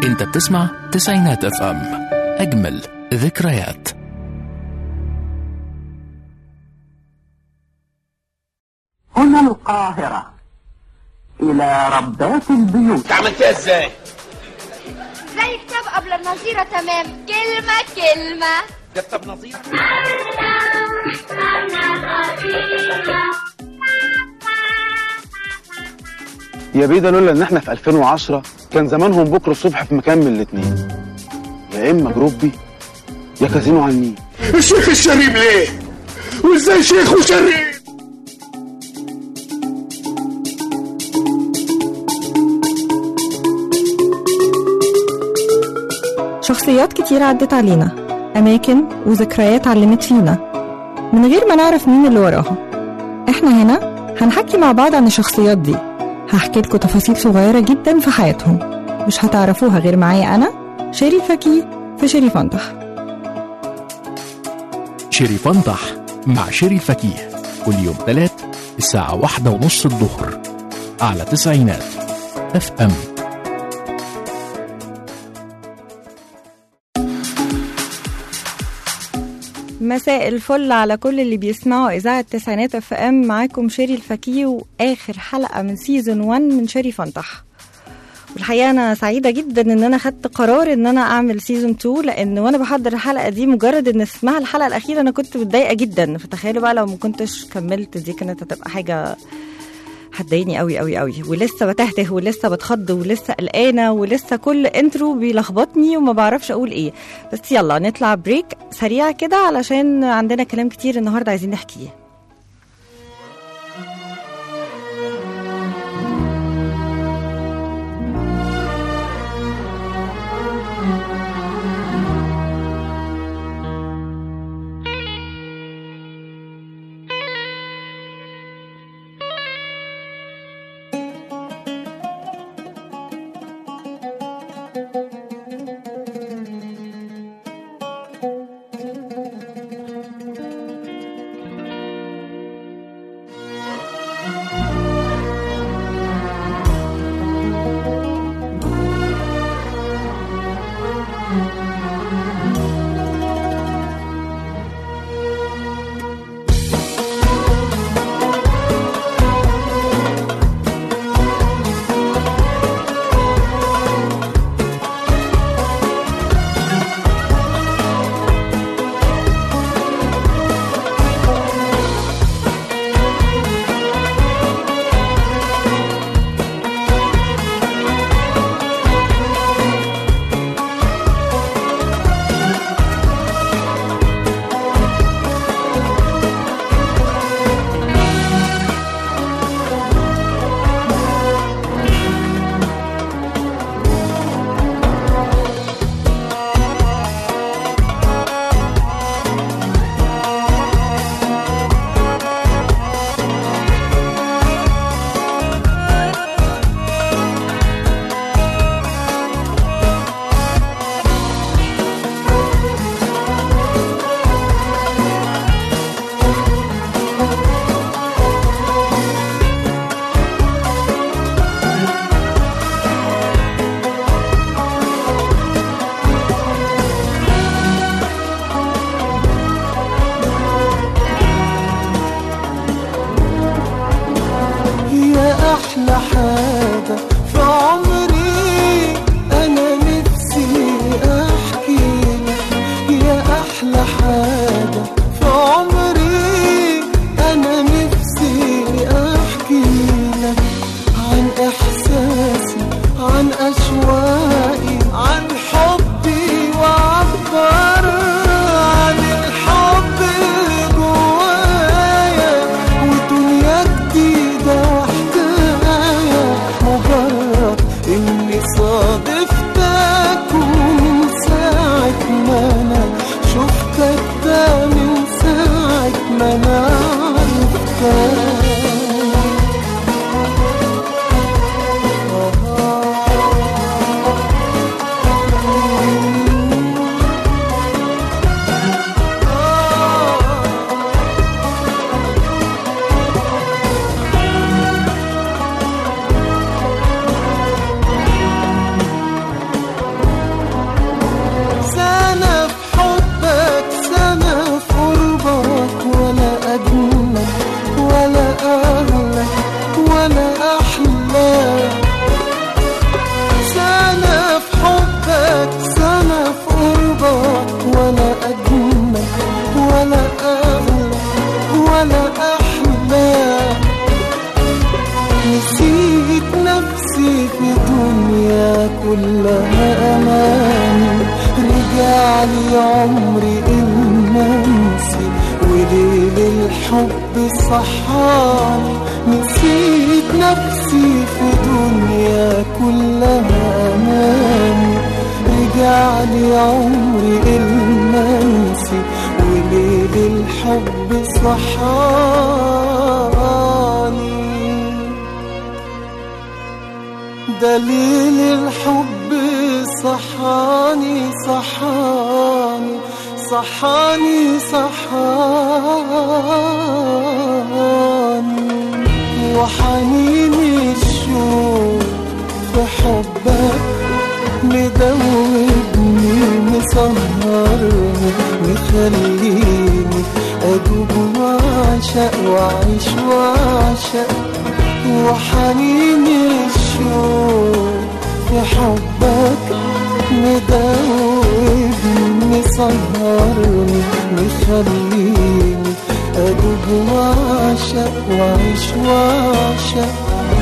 انت بتسمع تسعينات اف ام اجمل ذكريات هنا القاهرة إلى ربات البيوت عملتها ازاي؟ زي كتاب قبل النظيرة تمام كلمة كلمة ده كتاب نظير يا بيه ده لولا ان احنا في 2010 كان زمانهم بكره الصبح في مكان من الاتنين يا اما جروبي يا كازينو على النيل الشيخ الشريم ليه؟ وازاي شيخ وشريم؟ شخصيات كتير عدت علينا أماكن وذكريات علمت فينا من غير ما نعرف مين اللي وراها احنا هنا هنحكي مع بعض عن الشخصيات دي هحكي لكم تفاصيل صغيرة جدا في حياتهم مش هتعرفوها غير معايا أنا شيري فكي في شيري فانتح شيري فنطح مع شيري الفكيه كل يوم ثلاث الساعة واحدة ونص الظهر على تسعينات اف ام مساء الفل على كل اللي بيسمعوا إذاعة تسعينات اف ام معاكم شيري الفكي وآخر حلقة من سيزون 1 من شيري فانتح والحقيقة أنا سعيدة جدا إن أنا خدت قرار إن أنا أعمل سيزون 2 لأن وأنا بحضر الحلقة دي مجرد إن اسمها الحلقة الأخيرة أنا كنت متضايقة جدا فتخيلوا بقى لو ما كنتش كملت دي كانت هتبقى حاجة هتضايقني قوي قوي قوي ولسه بتهته ولسه بتخض ولسه قلقانه ولسه كل انترو بيلخبطني وما بعرفش اقول ايه بس يلا نطلع بريك سريع كده علشان عندنا كلام كتير النهارده عايزين نحكيه كلها أماني رجع لي عمري المنسي وليل الحب صحاني نسيت نفسي في دنيا كلها أماني رجع لي عمري المنسي وليل الحب صحاني دليل الحب صحاني صحاني صحاني صحاني وحنين الشوق في حبك مدوبني مسهرني مخليني أدوب وأعشق وأعيش وأعشق وحنين الشوق في حبك مدوبني سهرني مخليني أدوب وأعشق وأعيش وأعشق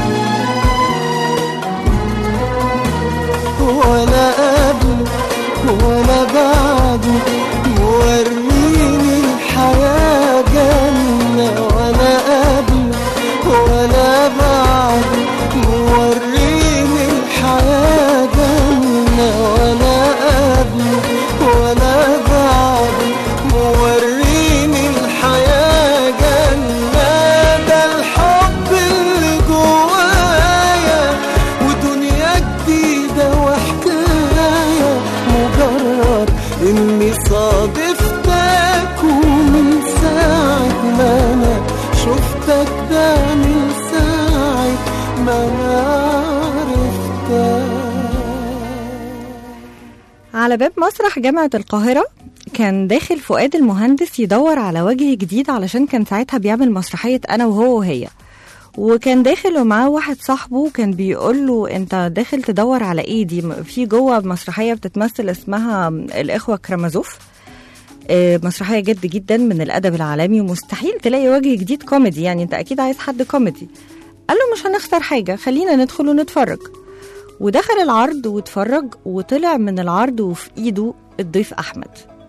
ولا قبل ولا بعد موريني الحياة جنة ولا قبل ولا بعد موريني الحياة جنة ولا قبل ولا بعد موريني الحياة جنة ده الحب اللي جوايا ودنيا جديدة وحكاية مجرد إني صادفتك ومن ساعة ما أنا شفتك ده من ساعة ما أنا عرفتك على باب مسرح جامعة القاهرة كان داخل فؤاد المهندس يدور على وجه جديد علشان كان ساعتها بيعمل مسرحية أنا وهو وهي وكان داخل ومعاه واحد صاحبه كان بيقول له انت داخل تدور على ايه دي في جوه مسرحيه بتتمثل اسمها الاخوه كرامازوف آه، مسرحيه جد جدا من الادب العالمي ومستحيل تلاقي وجه جديد كوميدي يعني انت اكيد عايز حد كوميدي قال له مش هنخسر حاجه خلينا ندخل ونتفرج ودخل العرض واتفرج وطلع من العرض وفي ايده الضيف احمد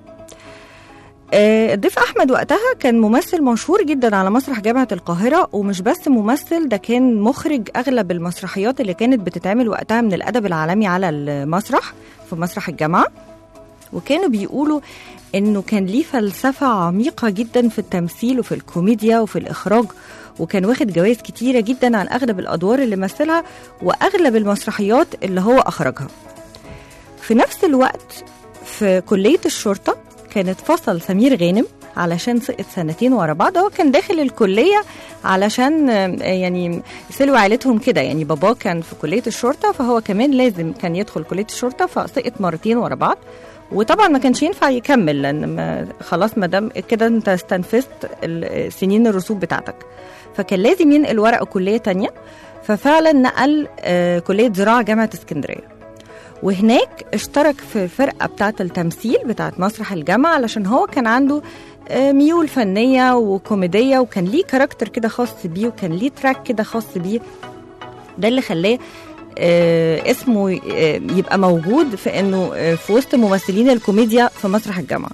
آه، الضيف احمد وقتها كان ممثل مشهور جدا على مسرح جامعه القاهره ومش بس ممثل ده كان مخرج اغلب المسرحيات اللي كانت بتتعمل وقتها من الادب العالمي على المسرح في مسرح الجامعه وكانوا بيقولوا انه كان ليه فلسفه عميقه جدا في التمثيل وفي الكوميديا وفي الاخراج وكان واخد جوائز كتيره جدا عن اغلب الادوار اللي مثلها واغلب المسرحيات اللي هو اخرجها في نفس الوقت في كليه الشرطه كانت فصل سمير غانم علشان سقط سنتين ورا بعض هو كان داخل الكلية علشان آه، يعني يسلوا عائلتهم كده يعني باباه كان في كلية الشرطة فهو كمان لازم كان يدخل كلية الشرطة فسقط مرتين ورا بعض وطبعا ما كانش ينفع يكمل لان ما خلاص ما دام كده انت استنفذت ال- سنين الرسوب بتاعتك فكان لازم ينقل ورقه كليه تانية ففعلا نقل آه، كليه زراعه جامعه اسكندريه وهناك اشترك في الفرقه بتاعه التمثيل بتاعه مسرح الجامعه علشان هو كان عنده آه، ميول فنيه وكوميديه وكان ليه كاركتر كده خاص بيه وكان ليه تراك كده خاص بيه ده اللي خلاه آه، اسمه آه، يبقى موجود في انه آه، في وسط ممثلين الكوميديا في مسرح الجامعه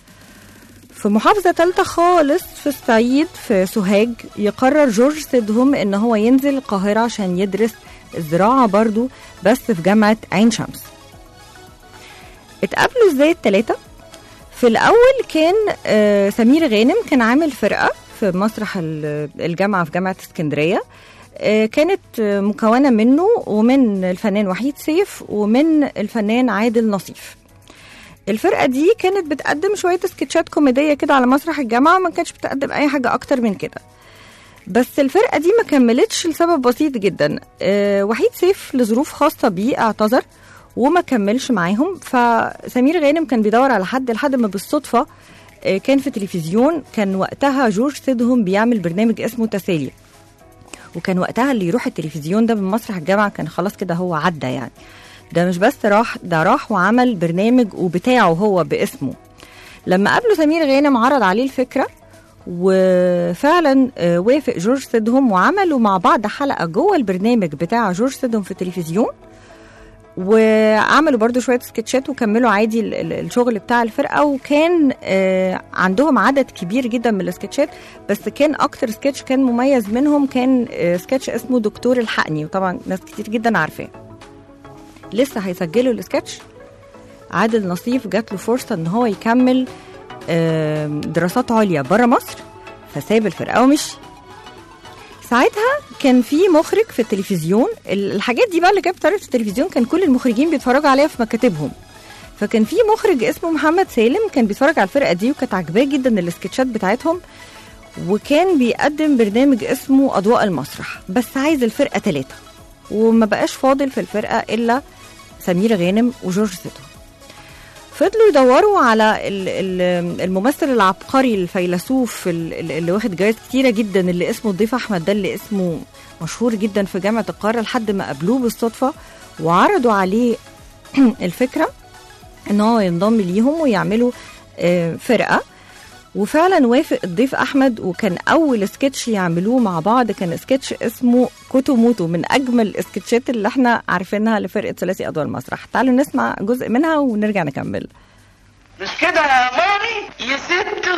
في محافظة تالتة خالص في الصعيد في سوهاج يقرر جورج سيدهم ان هو ينزل القاهرة عشان يدرس الزراعة برضو بس في جامعة عين شمس اتقابلوا ازاي التلاتة في الاول كان آه، سمير غانم كان عامل فرقة في مسرح ال- الجامعة في جامعة اسكندرية آه، كانت آه، مكونة منه ومن الفنان وحيد سيف ومن الفنان عادل نصيف الفرقه دي كانت بتقدم شويه سكتشات كوميديه كده على مسرح الجامعه ما كانتش بتقدم اي حاجه اكتر من كده بس الفرقه دي ما كملتش لسبب بسيط جدا أه وحيد سيف لظروف خاصه بيه اعتذر وما كملش معاهم فسمير غانم كان بيدور على حد لحد ما بالصدفه آه، كان في تلفزيون كان وقتها جورج سيدهم بيعمل برنامج اسمه تسالي وكان وقتها اللي يروح التلفزيون ده من مسرح الجامعه كان خلاص كده هو عدى يعني ده مش بس راح ده راح وعمل برنامج وبتاعه هو باسمه لما قابله سمير غانم عرض عليه الفكره وفعلا آه، وافق جورج سيدهم وعملوا مع بعض حلقه جوه البرنامج بتاع جورج سيدهم في التلفزيون وعملوا برضو شويه سكتشات وكملوا عادي ال- ال- الشغل بتاع الفرقه وكان آه، عندهم عدد كبير جدا من السكتشات بس كان اكتر سكتش كان مميز منهم كان آه، سكتش اسمه دكتور الحقني وطبعا ناس كتير جدا عارفاه لسه هيسجلوا السكتش عادل نصيف جات له فرصه ان هو يكمل آم، دراسات عليا بره مصر فساب الفرقه ومشي ساعتها كان في مخرج في التلفزيون ال- الحاجات دي بقى اللي كانت بتعرض في التلفزيون كان كل المخرجين بيتفرجوا عليها في مكاتبهم فكان في مخرج اسمه محمد سالم كان بيتفرج على الفرقه دي وكانت عاجباه جدا السكتشات بتاعتهم وكان بيقدم برنامج اسمه اضواء المسرح بس عايز الفرقه ثلاثه وما بقاش فاضل في الفرقه الا سمير غانم وجورج سيتو فضلوا يدوروا على ال- ال- الممثل العبقري الفيلسوف ال- ال- اللي واخد جوائز كتيره جدا اللي اسمه الضيف احمد ده اللي اسمه مشهور جدا في جامعه القاهره لحد ما قابلوه بالصدفه وعرضوا عليه الفكره ان هو ينضم ليهم ويعملوا آه، فرقه وفعلا وافق الضيف احمد وكان اول سكتش يعملوه مع بعض كان سكتش اسمه كوتو موتو من اجمل السكتشات اللي احنا عارفينها لفرقه ثلاثي اضواء المسرح تعالوا نسمع جزء منها ونرجع نكمل مش كده يا مامي يا ستو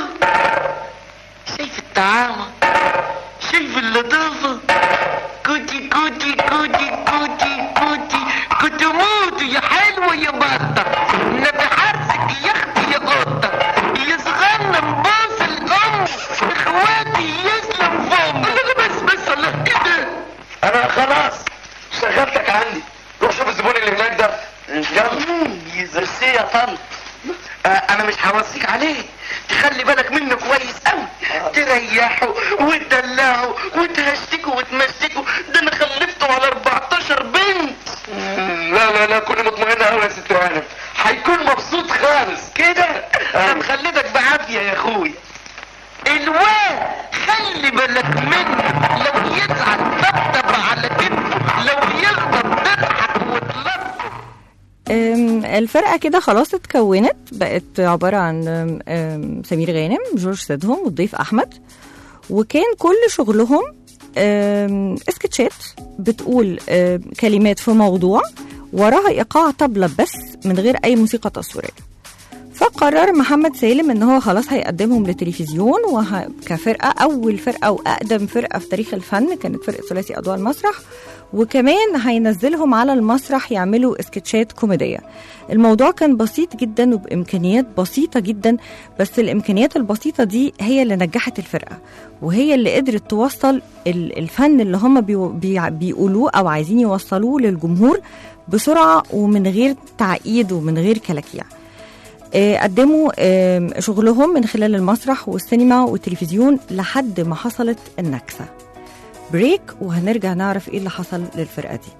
شايف الطعامة شايف اللطافة كوتي كوتي كوتي كوتي كوتي كوتي موتو يا حلوة يا بطة نبي حرسك يا اختي يا قطة يا صغنن باص الام اخواتي يسلم فمي بس بس الله ايه ده انا خلاص شغلتك عندي روح شوف الزبون اللي هناك ده يلا يزرسي يا طنط آه، انا مش هوصيك عليه تخلي بالك منه كويس قوي تريحه وتدلعه وتهشتكه وتمشيكه ده انا خلفته على 14 بنت لا لا لا كوني مطمئنة قوي يا ست هانم هيكون مبسوط خالص كده انا مخلدك بعافية يا اخويا الواد خلي بالك منه لو يزعل طبطب على كتفه لو يغضب تضحك وتلطف أم، الفرقه كده خلاص اتكونت بقت عباره عن أم، أم، سمير غانم جورج سيدهم والضيف احمد وكان كل شغلهم أم، سكتشات بتقول أم، كلمات في موضوع وراها ايقاع طبله بس من غير اي موسيقى تصويريه فقرر محمد سالم ان هو خلاص هيقدمهم للتلفزيون وه... كفرقه اول فرقه واقدم فرقه في تاريخ الفن كانت فرقه ثلاثي اضواء المسرح وكمان هينزلهم على المسرح يعملوا سكتشات كوميديه الموضوع كان بسيط جدا وبامكانيات بسيطه جدا بس الامكانيات البسيطه دي هي اللي نجحت الفرقه وهي اللي قدرت توصل ال- الفن اللي هم بيو- بيع- بيقولوه او عايزين يوصلوه للجمهور بسرعه ومن غير تعقيد ومن غير كلاكيع آه، قدموا آم، شغلهم من خلال المسرح والسينما والتلفزيون لحد ما حصلت النكسة بريك وهنرجع نعرف ايه اللي حصل للفرقة دي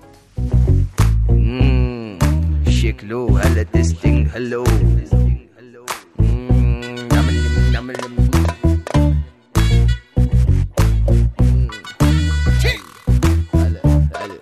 مم، شكله هلا تستنج هلو مم، نعمل- نعمل- مم، شي. هلا، هلا.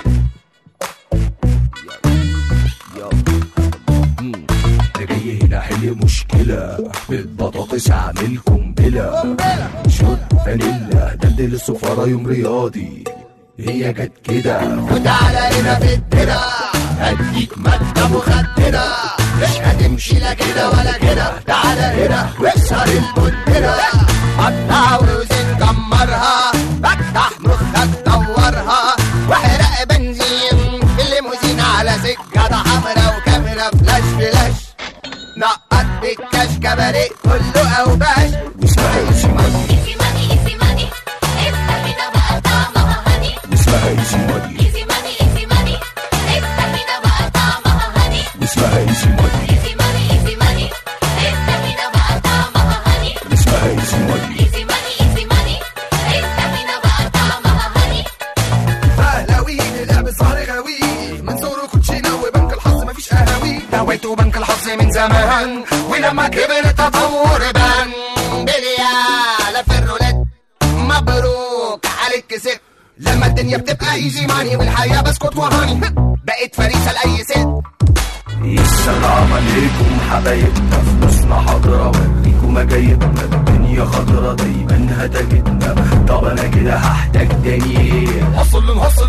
يلا، يلا. مم. ده جاي هنا حل مشكلة بالبطاطس عامل قنبلة شوت فانيلا دلدل السفارة يوم رياضي هي جت كده وتعالى هنا في الدرع هديك مادة مخدرة مش هتمشي لا كده ولا كده تعالى هنا واكسر المنكرة قطع وزن كمرها فتح مخك دورها واحرق بنزين في الليموزين على سكة حمرا وكاميرا فلاش فلاش نقط بالكاش كباريه كله اوباش واسمها ايزي ماني واسمها ايزي ماني واسمها ايزي ماني واسمها ايزي ماني فهلاوين اللعب صار غاوي من صغره كوتشينة وبنك الحظ مفيش قهاوي نويته بنك الحظ من زمان ولما كبر التطور بان بليالة في الرولات مبروك عليك كسبت لما الدنيا بتبقى ايزي ماني والحياة بسكت وهاني بقيت فريسة لأي ست السلام عليكم حبايبنا فلوسنا حاضرة وريكم مجايبنا الدنيا خضرة دايما هتجدنا طب انا كده هحتاج تاني ايه هصل نهصل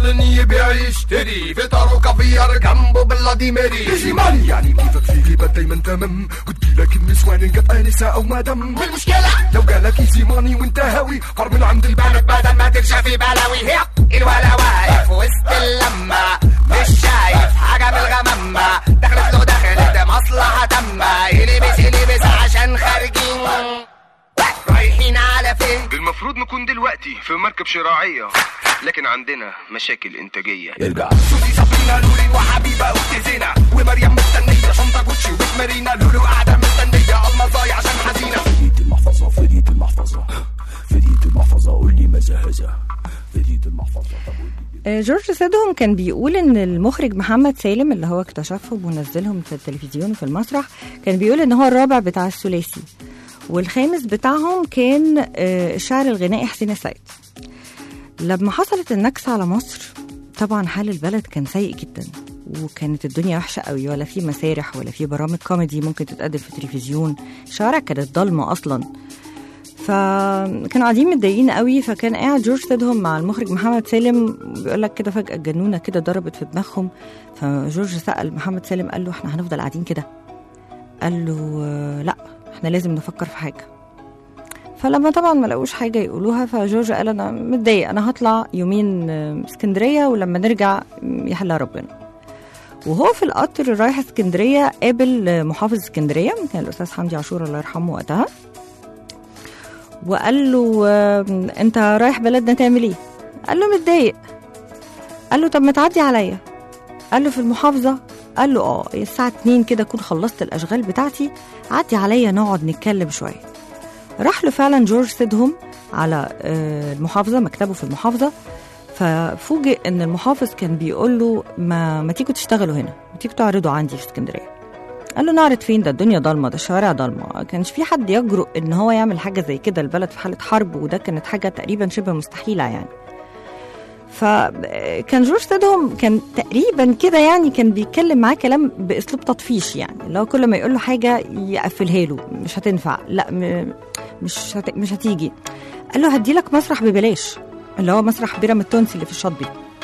ان يبيع يشتري فطار وكافيار جنبه بلادي ماري ايزي ماني يعني كيفك في جيبك دايما تمام وتجيلك النسوان جت انسه او مدام والمشكلة لو جالك ايزي ماني وانت هاوي فرمل عند البلد بدل ما ترشى في بلاوي هي الولا واقف وسط اللمة مش شايف حاجة من الغمامة دخلت له دخلت مصلحة تامة يلبس يلبس عشان خارجين رايحين على فين المفروض نكون دلوقتي في مركب شراعية لكن عندنا مشاكل إنتاجية ارجع سوزي سابرينا لوري وحبيبه اخت زينه ومريم مستنيه شنطه جوتشي ومارينا لولو قاعده مستنيه المزايا عشان حزينه فديت المحفظه فديت المحفظه فديت المحفظه قول لي مزهزه فديت المحفظه طب قول لي آه، جورج سيدهم كان بيقول ان المخرج محمد سالم اللي هو اكتشفهم ونزلهم في التلفزيون وفي المسرح كان بيقول ان هو الرابع بتاع الثلاثي والخامس بتاعهم كان آه، الشاعر الغنائي حسين السيد لما حصلت النكسة على مصر طبعا حال البلد كان سيء جدا وكانت الدنيا وحشة قوي ولا في مسارح ولا في برامج كوميدي ممكن تتقدم في التلفزيون الشوارع كانت ضلمة أصلا فكانوا قاعدين متضايقين قوي فكان قاعد جورج سيدهم مع المخرج محمد سالم بيقول لك كده فجأة الجنونة كده ضربت في دماغهم فجورج سأل محمد سالم قال له احنا هنفضل قاعدين كده قال له آه، لا احنا لازم نفكر في حاجة فلما طبعا ما لقوش حاجة يقولوها فجورج قال أنا متضايق أنا هطلع يومين آه، اسكندرية ولما نرجع م، يحلها ربنا وهو في القطر رايح اسكندرية قابل آه، محافظ اسكندرية كان الأستاذ حمدي عاشور الله يرحمه وقتها وقال له آه، أنت رايح بلدنا تعمل إيه؟ قال له متضايق قال له طب ما تعدي عليا قال له في المحافظة قال له اه الساعة 2 كده أكون خلصت الأشغال بتاعتي عدي عليا نقعد نتكلم شوية راح له فعلا جورج سيدهم على آه، المحافظة مكتبه في المحافظة ففوجئ ان المحافظ كان بيقول له ما ما تيجوا تشتغلوا هنا ما تيجوا تعرضوا عندي في اسكندريه قال له نعرض فين ده الدنيا ضلمه ده الشوارع ضلمه ما كانش في حد يجرؤ ان هو يعمل حاجه زي كده البلد في حاله حرب وده كانت حاجه تقريبا شبه مستحيله يعني فكان جورج سيدهم كان تقريبا كده يعني كان بيتكلم معاه كلام باسلوب تطفيش يعني اللي هو كل ما يقول له حاجه يقفلها له مش هتنفع لا م... مش هت... مش هتيجي قال له هدي لك مسرح ببلاش اللي هو مسرح بيرام التونسي اللي في الشاطبي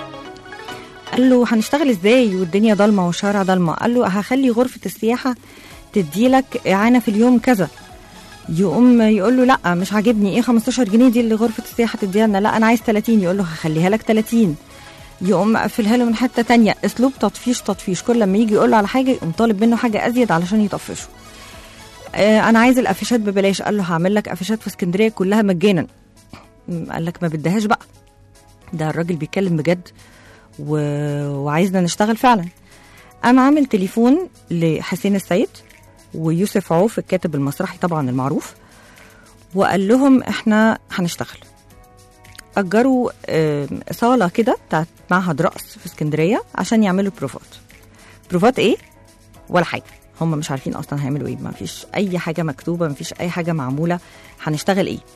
قال له هنشتغل ازاي والدنيا ضلمه والشارع ضلمه قال له هخلي غرفه السياحه تدي لك اعانه في اليوم كذا يقوم يقول له لا مش عاجبني ايه 15 جنيه دي اللي غرفه السياحه تديها لنا لا انا عايز 30 يقول له هخليها لك 30 يقوم مقفلها له من حته تانية اسلوب تطفيش تطفيش كل لما يجي يقول له على حاجه يقوم طالب منه حاجه ازيد علشان يطفشه آه انا عايز الافيشات ببلاش قال له هعمل لك افيشات في اسكندريه كلها مجانا م، قال لك ما بدهاش بقى ده الراجل بيتكلم بجد و... وعايزنا نشتغل فعلا قام عامل تليفون لحسين السيد ويوسف عوف الكاتب المسرحي طبعا المعروف وقال لهم احنا هنشتغل اجروا آم، صاله كده بتاعت معهد رقص في اسكندريه عشان يعملوا بروفات بروفات ايه ولا حاجه هم مش عارفين اصلا هيعملوا ايه ما فيش اي حاجه مكتوبه ما فيش اي حاجه معموله هنشتغل ايه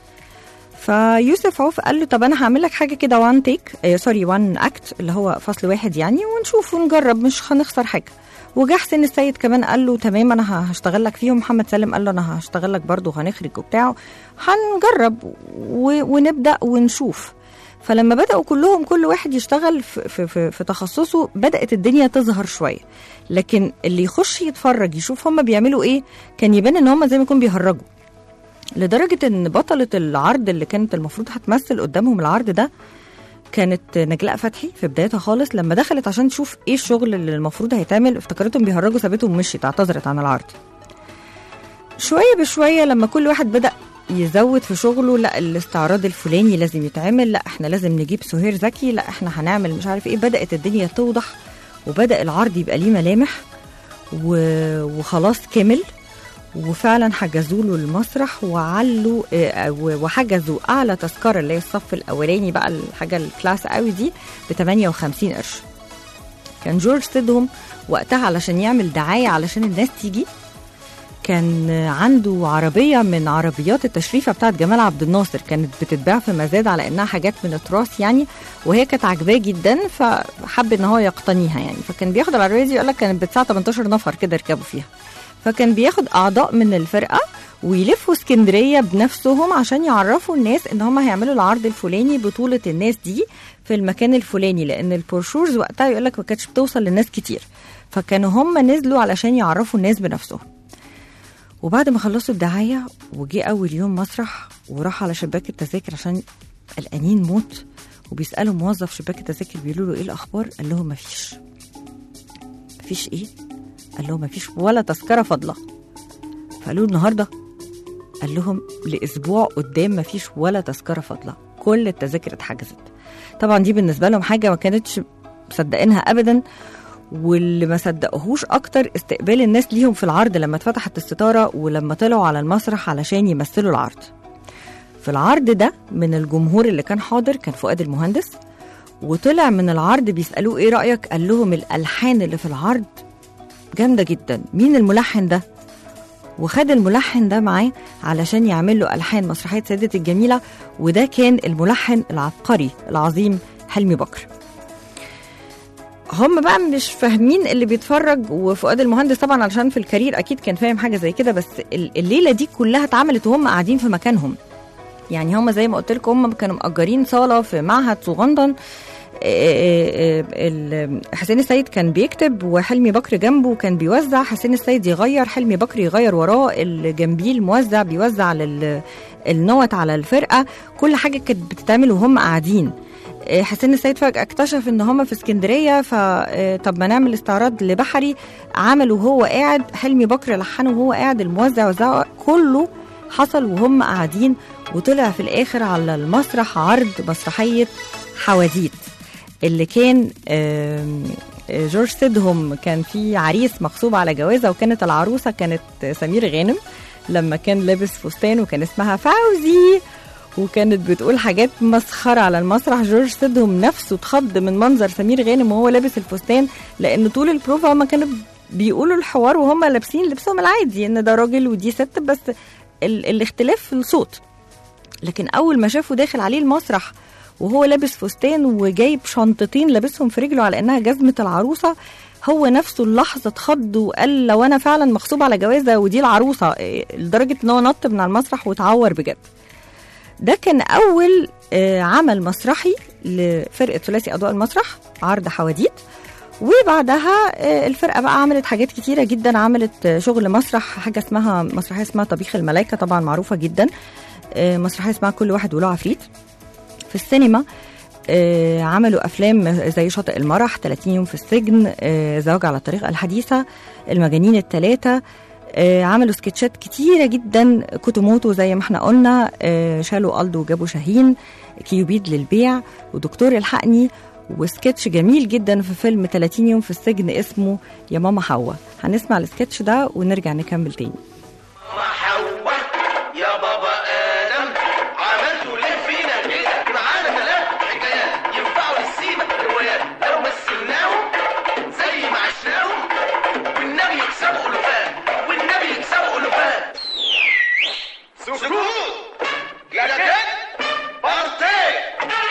فيوسف عوف قال له طب انا هعمل لك حاجه كده وان تيك سوري وان اكت اللي هو فصل واحد يعني ونشوف ونجرب مش هنخسر حاجه وجا حسين السيد كمان قال له تمام انا ه- هشتغل لك فيه ومحمد سالم قال له انا هشتغل لك برضه وهنخرج وبتاع هنجرب و... ونبدا ونشوف فلما بداوا كلهم كل واحد يشتغل في, في, في, في تخصصه بدات الدنيا تظهر شويه لكن اللي يخش يتفرج يشوف هم بيعملوا ايه كان يبان ان هم زي ما يكون بيهرجوا لدرجة ان بطلة العرض اللي كانت المفروض هتمثل قدامهم العرض ده كانت نجلاء فتحي في بدايتها خالص لما دخلت عشان تشوف ايه الشغل اللي المفروض هيتعمل افتكرتهم بيهرجوا سابتهم ومشيت اعتذرت عن العرض شوية بشوية لما كل واحد بدأ يزود في شغله لا الاستعراض الفلاني لازم يتعمل لا احنا لازم نجيب سهير زكي لا احنا هنعمل مش عارف ايه بدأت الدنيا توضح وبدأ العرض يبقى ليه ملامح و- وخلاص كمل وفعلا حجزوا له المسرح وعلوا آه، وحجزوا اعلى تذكره اللي هي الصف الاولاني بقى الحاجه الكلاس قوي دي ب 58 قرش كان جورج سيدهم وقتها علشان يعمل دعايه علشان الناس تيجي كان عنده عربيه من عربيات التشريفه بتاعت جمال عبد الناصر كانت بتتباع في مزاد على انها حاجات من التراث يعني وهي كانت عاجباه جدا فحب ان هو يقتنيها يعني فكان بياخد العربيه دي يقول لك كانت بتساع 18 نفر كده يركبوا فيها فكان بياخد اعضاء من الفرقه ويلفوا اسكندريه بنفسهم عشان يعرفوا الناس ان هم هيعملوا العرض الفلاني بطوله الناس دي في المكان الفلاني لان البروشورز وقتها يقول لك ما كانتش بتوصل للناس كتير فكانوا هم نزلوا علشان يعرفوا الناس بنفسهم وبعد ما خلصوا الدعايه وجي اول يوم مسرح وراح على شباك التذاكر عشان قلقانين موت وبيسالوا موظف شباك التذاكر بيقولوا له ايه الاخبار قال لهم مفيش مفيش ايه قال لهم مفيش ولا تذكره فاضله فقالوا له النهارده قال لهم لاسبوع قدام مفيش ولا تذكره فاضله كل التذاكر اتحجزت طبعا دي بالنسبه لهم حاجه ما كانتش مصدقينها ابدا واللي ما صدقوهوش اكتر استقبال الناس ليهم في العرض لما اتفتحت الستاره ولما طلعوا على المسرح علشان يمثلوا العرض في العرض ده من الجمهور اللي كان حاضر كان فؤاد المهندس وطلع من العرض بيسالوه ايه رايك قال لهم الالحان اللي في العرض جامده جدا مين الملحن ده وخد الملحن ده معاه علشان يعمل له الحان مسرحيه سيده الجميله وده كان الملحن العبقري العظيم حلمي بكر هم بقى مش فاهمين اللي بيتفرج وفؤاد المهندس طبعا علشان في الكارير اكيد كان فاهم حاجه زي كده بس ال- الليله دي كلها اتعملت وهم قاعدين في مكانهم يعني هم زي ما قلت لكم هم كانوا مأجرين صاله في معهد صغندن آه، آه، ال- حسين السيد كان بيكتب وحلمي بكر جنبه كان بيوزع حسين السيد يغير حلمي بكر يغير وراه اللي جنبيه الموزع بيوزع لل النوت على الفرقه كل حاجه كانت بتتعمل وهم قاعدين آه، حسين السيد فجأة اكتشف ان هم في اسكندرية فطب ما نعمل استعراض لبحري عمله وهو قاعد حلمي بكر لحنه وهو قاعد الموزع وزعه كله حصل وهم قاعدين وطلع في الاخر على المسرح عرض مسرحية حواديت اللي كان آم، آه، جورج سيدهم كان في عريس مغصوب على جوازه وكانت العروسه كانت سمير غانم لما كان لابس فستان وكان اسمها فوزي وكانت بتقول حاجات مسخره على المسرح جورج سيدهم نفسه اتخض من منظر سمير غانم وهو لابس الفستان لان طول البروفا هما كانوا بيقولوا الحوار وهم لابسين لبسهم العادي ان ده راجل ودي ست بس ال- الاختلاف في الصوت لكن اول ما شافوا داخل عليه المسرح وهو لابس فستان وجايب شنطتين لابسهم في رجله على انها جزمه العروسه هو نفسه اللحظه اتخض وقال لو انا فعلا مغصوب على جوازه ودي العروسه إيه، لدرجه ان هو نط من على المسرح واتعور بجد ده كان اول آه، عمل مسرحي لفرقه ثلاثي اضواء المسرح عرض حواديت وبعدها آه، الفرقه بقى عملت حاجات كتيره جدا عملت آه، شغل مسرح حاجه اسمها مسرحيه اسمها طبيخ الملائكه طبعا معروفه جدا آه، مسرحيه اسمها كل واحد وله عفريت في السينما آه، عملوا افلام زي شاطئ المرح 30 يوم في السجن آه، زواج على الطريقه الحديثه المجانين الثلاثه آه، عملوا سكتشات كتيره جدا كوتوموتو زي ما احنا قلنا آه، شالوا ألدو وجابوا شاهين كيوبيد للبيع ودكتور الحقني وسكتش جميل جدا في فيلم 30 يوم في السجن اسمه يا ماما حوا هنسمع السكتش ده ونرجع نكمل تاني حواء يا بابا ادم عملتوا ليه فينا كده معانا ثلاث حكايات ينفعوا للسيما روايات لو مثلناهم زي ما عشناهم والنبي يكسبوا الوفات والنبي يكسبوا الوفات سكوت لكن بارتي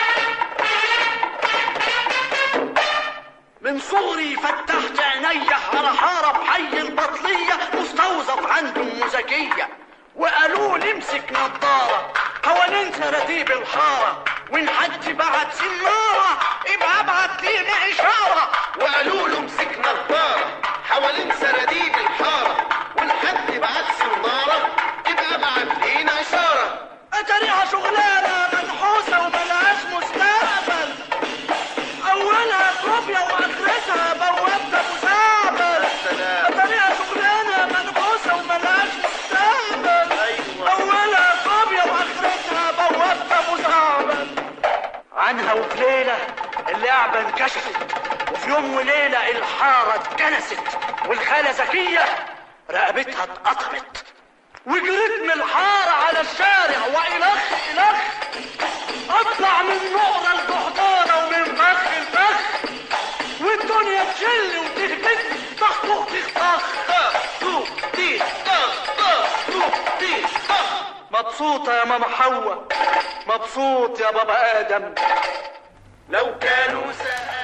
من صغري فتحت عيني على حارة بحي البطلية مستوظف عنده ذكية وقالوا لي امسك نضارة حوالين سراديب الحارة وان حد بعت سنارة يبقى ابعت لينا اشارة وقالوا له امسك نضارة حوالين سراديب الحارة وان حد بعت سنارة يبقى ابعت لينا اشارة اتاريها شغلانة منحوسة وملهاش مستقبل اولها كوبيا واخرتها بوابة مساعدة اتاريها شغلانة منحوسة وملهاش مستقبل اولها كوبيا واخرتها بوابة مساعدة عنها وفي ليلة اللعبة انكشفت وفي يوم وليلة الحارة اتكنست والخالة زكية رقبتها اتقطمت وجريت من الحارة على الشارع وإلخ إلخ أطلع من نقرة الجحدانة ومن فخ لفخ والدنيا تشل وتهبط طخ طخ طخ طخ طخ تيخ طخ طخ طخ تيخ طخ مبسوطة يا ماما حواء مبسوط يا بابا آدم لو كانوا سألوا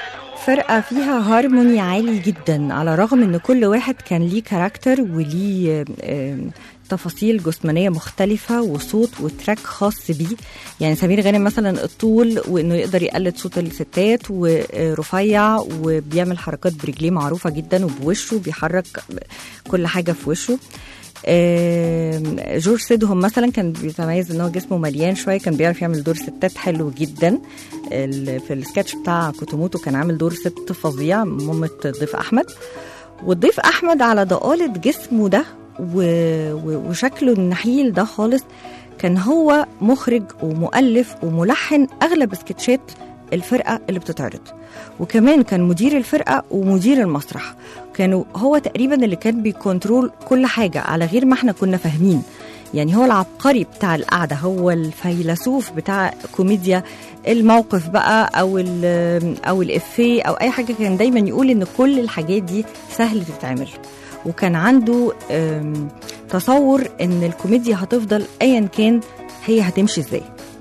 فرقة فيها هارموني عالي جدا على الرغم ان كل واحد كان ليه كاركتر وليه آم، تفاصيل جسمانية مختلفة وصوت وتراك خاص بيه يعني سمير غانم مثلا الطول وانه يقدر يقلد صوت الستات ورفيع وبيعمل حركات برجليه معروفة جدا وبوشه بيحرك كل حاجة في وشه آم، جورج سيدهم مثلا كان بيتميز ان هو جسمه مليان شويه كان بيعرف يعمل دور ستات حلو جدا ال- في السكتش بتاع كوتوموتو كان عامل دور ست فظيع مامة الضيف احمد والضيف احمد على ضآلة جسمه ده و... و... وشكله النحيل ده خالص كان هو مخرج ومؤلف وملحن اغلب سكتشات الفرقه اللي بتتعرض وكمان كان مدير الفرقه ومدير المسرح كانوا هو تقريبا اللي كان بيكنترول كل حاجه على غير ما احنا كنا فاهمين يعني هو العبقري بتاع القعده هو الفيلسوف بتاع كوميديا الموقف بقى او ال- او الافيه او اي حاجه كان دايما يقول ان كل الحاجات دي سهل تتعمل وكان عنده أم، تصور ان الكوميديا هتفضل ايا كان هي هتمشي ازاي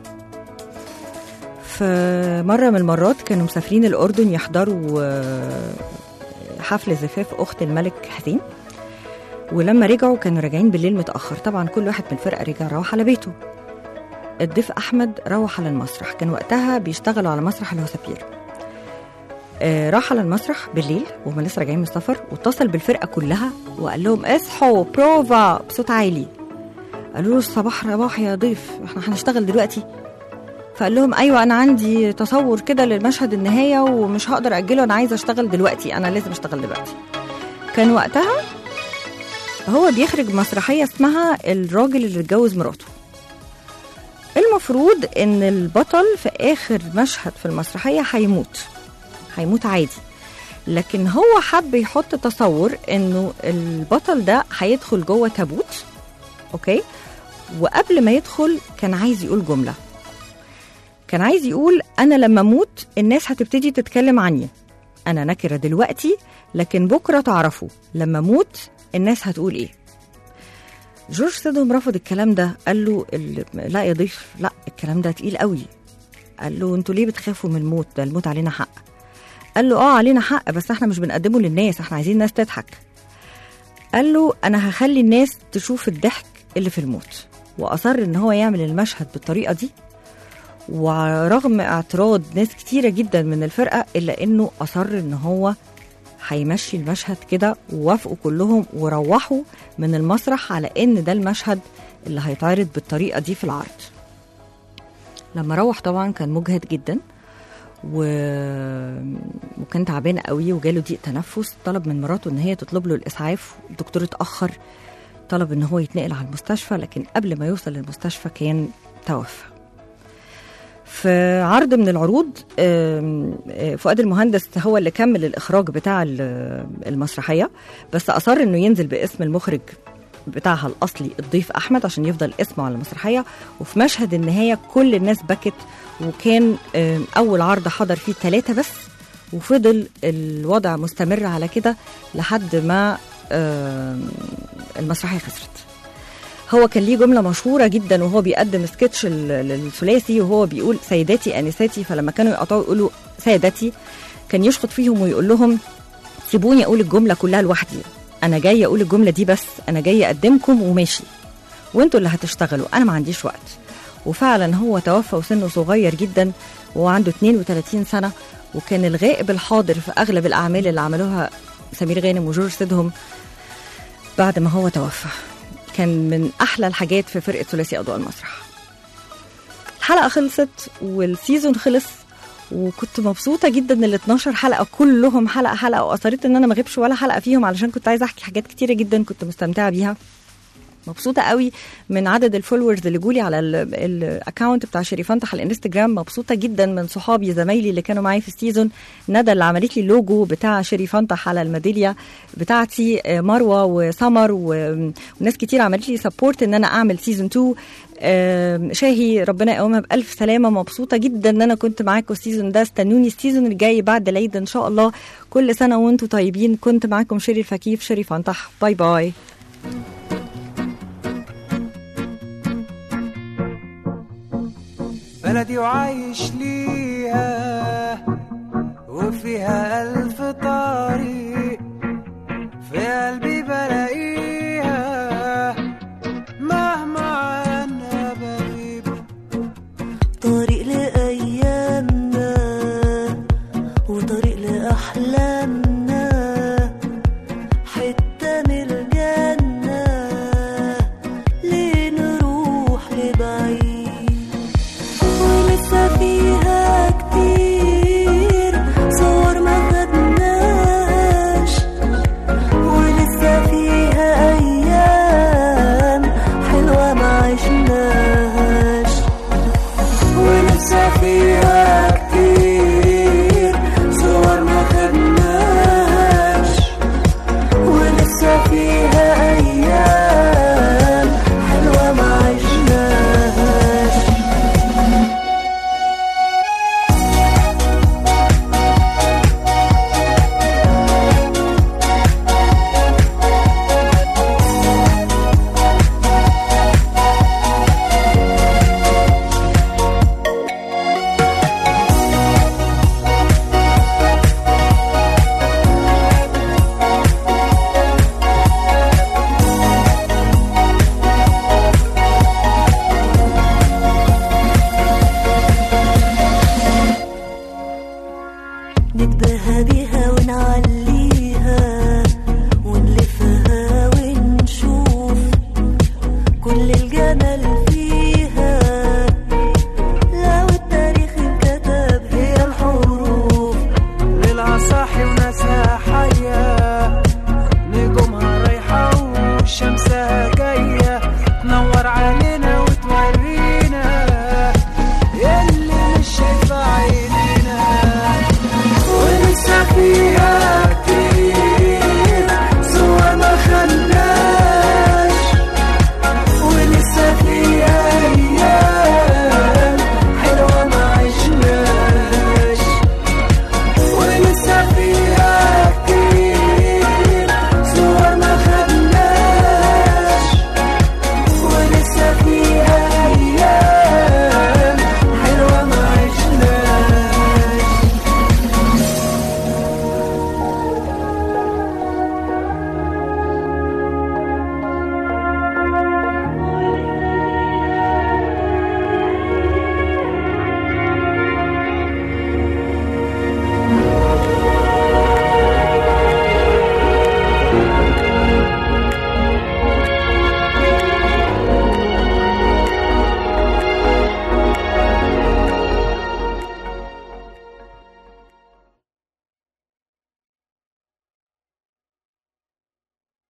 في مرة من المرات كانوا مسافرين الأردن يحضروا آه، حفل زفاف أخت الملك حسين ولما رجعوا كانوا راجعين بالليل متأخر طبعا كل واحد من الفرقة رجع روح على بيته الضيف أحمد روح على المسرح كان وقتها بيشتغلوا على مسرح اللي هو سفير آه، راح على المسرح بالليل وهم لسه راجعين من السفر واتصل بالفرقة كلها وقال لهم اصحوا بروفا بصوت عالي قالوا له الصباح رباح يا ضيف احنا هنشتغل دلوقتي فقال لهم ايوه انا عندي تصور كده للمشهد النهايه ومش هقدر اجله انا عايزه اشتغل دلوقتي انا لازم اشتغل دلوقتي كان وقتها هو بيخرج مسرحيه اسمها الراجل اللي اتجوز مراته المفروض ان البطل في اخر مشهد في المسرحيه هيموت هيموت عادي لكن هو حب يحط تصور انه البطل ده هيدخل جوه تابوت اوكي وقبل ما يدخل كان عايز يقول جمله كان عايز يقول انا لما اموت الناس هتبتدي تتكلم عني انا نكره دلوقتي لكن بكره تعرفوا لما اموت الناس هتقول ايه جورج سيدهم رفض الكلام ده قال له ال- لا يا ضيف لا الكلام ده تقيل قوي قال له انتوا ليه بتخافوا من الموت ده الموت علينا حق قال له اه علينا حق بس احنا مش بنقدمه للناس احنا عايزين الناس تضحك قال له انا هخلي الناس تشوف الضحك اللي في الموت واصر ان هو يعمل المشهد بالطريقه دي ورغم اعتراض ناس كتيره جدا من الفرقه الا انه اصر ان هو هيمشي المشهد كده ووافقوا كلهم وروحوا من المسرح على ان ده المشهد اللي هيتعرض بالطريقه دي في العرض لما روح طبعا كان مجهد جدا و... وكان تعبان قوي وجاله ضيق تنفس طلب من مراته ان هي تطلب له الاسعاف الدكتور اتاخر طلب ان هو يتنقل على المستشفى لكن قبل ما يوصل للمستشفى كان توفى في عرض من العروض آم، آه، فؤاد المهندس هو اللي كمل الاخراج بتاع ال- المسرحيه بس اصر انه ينزل باسم المخرج بتاعها الاصلي الضيف احمد عشان يفضل اسمه على المسرحيه وفي مشهد النهايه كل الناس بكت وكان آم، اول عرض حضر فيه ثلاثه بس وفضل الوضع مستمر على كده لحد ما آم، المسرحيه خسرت هو كان ليه جمله مشهوره جدا وهو بيقدم سكتش ال- الثلاثي وهو بيقول سيداتي انساتي فلما كانوا يقطعوا يقولوا سادتي كان يشخط فيهم ويقول لهم سيبوني اقول الجمله كلها لوحدي انا جاي اقول الجمله دي بس انا جاي اقدمكم وماشي وانتوا اللي هتشتغلوا انا ما عنديش وقت وفعلا هو توفى وسنه صغير جدا وهو عنده 32 سنه وكان الغائب الحاضر في اغلب الاعمال اللي عملوها سمير غانم وجورج سيدهم بعد ما هو توفى كان من احلى الحاجات في فرقه ثلاثي اضواء المسرح الحلقه خلصت والسيزون خلص وكنت مبسوطه جدا ان ال 12 حلقه كلهم حلقه حلقه واصريت ان انا ما اغيبش ولا حلقه فيهم علشان كنت عايزه احكي حاجات كتيره جدا كنت مستمتعه بيها مبسوطه قوي من عدد الفولورز اللي جولي على الاكونت بتاع شريفانتح على الانستجرام مبسوطه جدا من صحابي زمايلي اللي كانوا معايا في السيزون ندى اللي عملت لي اللوجو بتاع شريفانتح على الميداليه بتاعتي آه، مروه وسمر و- وناس كتير عملت لي سبورت ان انا اعمل سيزون 2 آم، شاهي ربنا يقومها بالف سلامه مبسوطه جدا ان انا كنت معاكم السيزون ده استنوني السيزون الجاي بعد العيد ان شاء الله كل سنه وانتم طيبين كنت معاكم شيري الفكيف شيري فانتح باي باي بلدي وعايش ليها وفيها نتباهى بيها ونعلي